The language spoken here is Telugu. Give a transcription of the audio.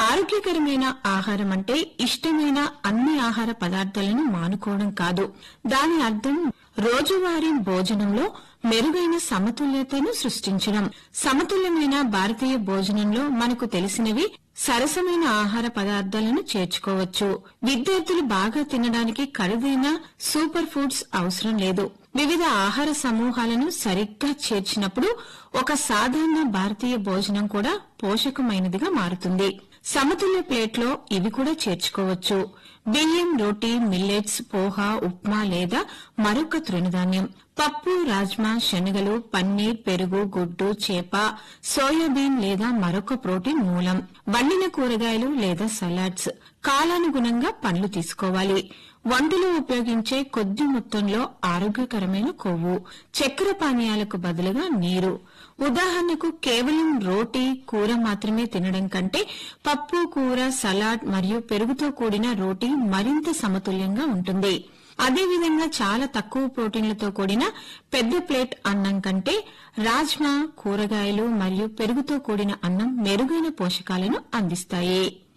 ఆరోగ్యకరమైన ఆహారం అంటే ఇష్టమైన అన్ని ఆహార పదార్థాలను మానుకోవడం కాదు దాని అర్థం రోజువారీ భోజనంలో మెరుగైన సమతుల్యతను సృష్టించడం సమతుల్యమైన భారతీయ భోజనంలో మనకు తెలిసినవి సరసమైన ఆహార పదార్థాలను చేర్చుకోవచ్చు విద్యార్థులు బాగా తినడానికి ఖరీదైన సూపర్ ఫుడ్స్ అవసరం లేదు వివిధ ఆహార సమూహాలను సరిగ్గా చేర్చినప్పుడు ఒక సాధారణ భారతీయ భోజనం కూడా పోషకమైనదిగా మారుతుంది సమతుల్య ప్లేట్లో ఇవి కూడా చేర్చుకోవచ్చు బియ్యం రోటీ మిల్లెట్స్ పోహా ఉప్మా లేదా మరొక తృణధాన్యం పప్పు రాజ్మా శనగలు పన్నీర్ పెరుగు గుడ్డు చేప సోయాబీన్ లేదా మరొక ప్రోటీన్ మూలం వండిన కూరగాయలు లేదా సలాడ్స్ కాలానుగుణంగా పండ్లు తీసుకోవాలి వంటలో ఉపయోగించే కొద్ది మొత్తంలో ఆరోగ్యకరమైన కొవ్వు చక్కెర పానీయాలకు బదులుగా నీరు ఉదాహరణకు కేవలం రోటీ కూర మాత్రమే తినడం కంటే పప్పు కూర సలాడ్ మరియు పెరుగుతో కూడిన రోటీ మరింత సమతుల్యంగా ఉంటుంది అదేవిధంగా చాలా తక్కువ ప్రోటీన్లతో కూడిన పెద్ద ప్లేట్ అన్నం కంటే రాజ్మా కూరగాయలు మరియు పెరుగుతో కూడిన అన్నం మెరుగైన పోషకాలను అందిస్తాయి